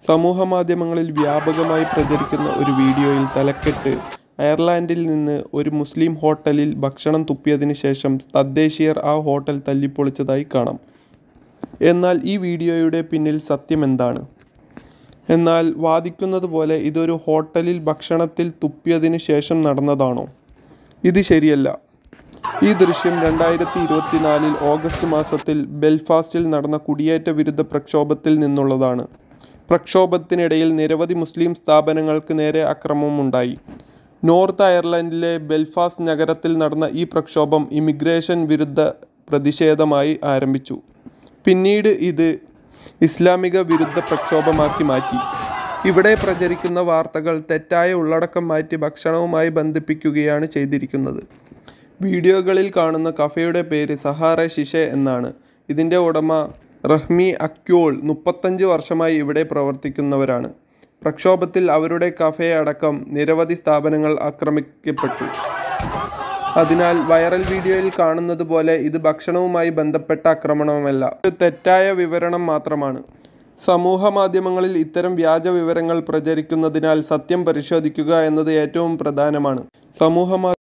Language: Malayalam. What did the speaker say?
സമൂഹമാധ്യമങ്ങളിൽ വ്യാപകമായി പ്രചരിക്കുന്ന ഒരു വീഡിയോയിൽ തലക്കെട്ട് അയർലൻഡിൽ നിന്ന് ഒരു മുസ്ലിം ഹോട്ടലിൽ ഭക്ഷണം തുപ്പിയതിന് ശേഷം തദ്ദേശീയർ ആ ഹോട്ടൽ തല്ലിപ്പൊളിച്ചതായി കാണാം എന്നാൽ ഈ വീഡിയോയുടെ പിന്നിൽ സത്യമെന്താണ് എന്നാൽ വാദിക്കുന്നത് പോലെ ഇതൊരു ഹോട്ടലിൽ ഭക്ഷണത്തിൽ തുപ്പിയതിന് ശേഷം നടന്നതാണോ ഇത് ശരിയല്ല ഈ ദൃശ്യം രണ്ടായിരത്തി ഇരുപത്തിനാലിൽ ഓഗസ്റ്റ് മാസത്തിൽ ബെൽഫാസ്റ്റിൽ നടന്ന കുടിയേറ്റ വിരുദ്ധ പ്രക്ഷോഭത്തിൽ നിന്നുള്ളതാണ് പ്രക്ഷോഭത്തിനിടയിൽ നിരവധി മുസ്ലിം സ്ഥാപനങ്ങൾക്ക് നേരെ അക്രമമുണ്ടായി നോർത്ത് അയർലൻഡിലെ ബെൽഫാസ്റ്റ് നഗരത്തിൽ നടന്ന ഈ പ്രക്ഷോഭം ഇമിഗ്രേഷൻ വിരുദ്ധ പ്രതിഷേധമായി ആരംഭിച്ചു പിന്നീട് ഇത് ഇസ്ലാമിക വിരുദ്ധ പ്രക്ഷോഭമാക്കി മാറ്റി ഇവിടെ പ്രചരിക്കുന്ന വാർത്തകൾ തെറ്റായ ഉള്ളടക്കം മാറ്റി ഭക്ഷണവുമായി ബന്ധിപ്പിക്കുകയാണ് ചെയ്തിരിക്കുന്നത് വീഡിയോകളിൽ കാണുന്ന കഫയുടെ പേര് സഹാറ ശിഷെ എന്നാണ് ഇതിൻ്റെ ഉടമ റഹ്മി അക്യോൾ മുപ്പത്തഞ്ച് വർഷമായി ഇവിടെ പ്രവർത്തിക്കുന്നവരാണ് പ്രക്ഷോഭത്തിൽ അവരുടെ കഫേ അടക്കം നിരവധി സ്ഥാപനങ്ങൾ ആക്രമിക്കപ്പെട്ടു അതിനാൽ വൈറൽ വീഡിയോയിൽ കാണുന്നത് പോലെ ഇത് ഭക്ഷണവുമായി ബന്ധപ്പെട്ട ആക്രമണമല്ല ഇത് തെറ്റായ വിവരണം മാത്രമാണ് സമൂഹ മാധ്യമങ്ങളിൽ ഇത്തരം വ്യാജ വിവരങ്ങൾ പ്രചരിക്കുന്നതിനാൽ സത്യം പരിശോധിക്കുക എന്നത് ഏറ്റവും പ്രധാനമാണ് സമൂഹ മാ-